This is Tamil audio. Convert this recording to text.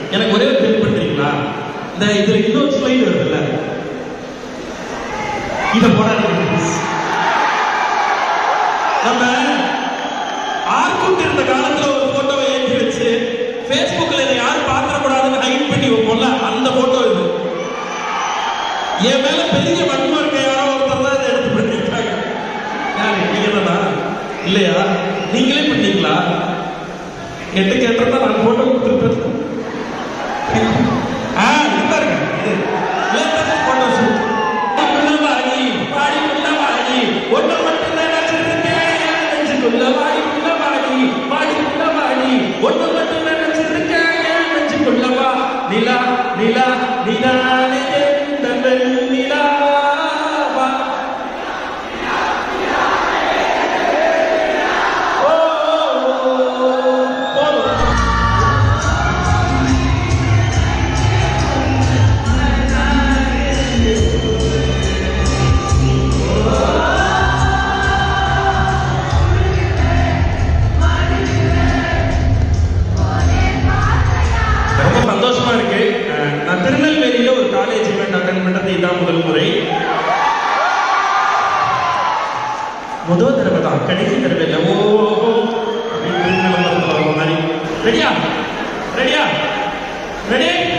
எனக்கு ஒரே ஒரு ஹெல்ப் பண்றீங்களா இந்த இதுல இன்னொரு ஸ்லைடு வருதுல்ல இத போடாதீங்க please. நம்ம ஆர்குட் இருந்த காலத்துல ஒரு போட்டோவை ஏற்றி வச்சு Facebookல இதை யாரும் பார்த்துடக்கூடாதுன்னு ஹைட் பண்ணி வைப்போம்ல அந்த போட்டோ இது என் மேல பெரிய வன்மம் இருக்க யாரோ ஒருத்தர் தான் இதை எடுத்து பண்ணிருக்காங்க யாரு நீங்க தானா இல்லையா நீங்களே பண்ணீங்களா என்கிட்ட கேட்டா நான் போட்டோ கொடுத்துருப்பேன் ஆ இருந்தாருங்க இது லேட்டஸ்ட் போட்டோஸ் உள்ளவாடி வாடி உள்ளவாடி ஒண்ணு மட்டும் தான் நினைச்சிருக்கேன் நெஞ்சுக்குள்ள வாடி உள்ளவாடி வாடி உள்ளவாடி ஒண்ணு மட்டும் தான் நினைச்சிருக்கேன் நெஞ்சுக்குள்ள வா நிலா நிலா நிலானே தங்கள் நிலா வா ஓ, ஓ, ஓ, போதும் ரொம்ப சந்தோஷமா இருக்கு அஹ் நான் திருநெல்வேலியில ஒரு காலேஜ் இவெண்ட் அட்டன் பண்ணது இதான் முதல் முறை முதல் தடவை தான் கடைசி தடவை இல்லை ஓ ஓ, அப்படின்னு திருநெல்வேலியில வர மாதிரி ரெடியா ரெடியா ரெடி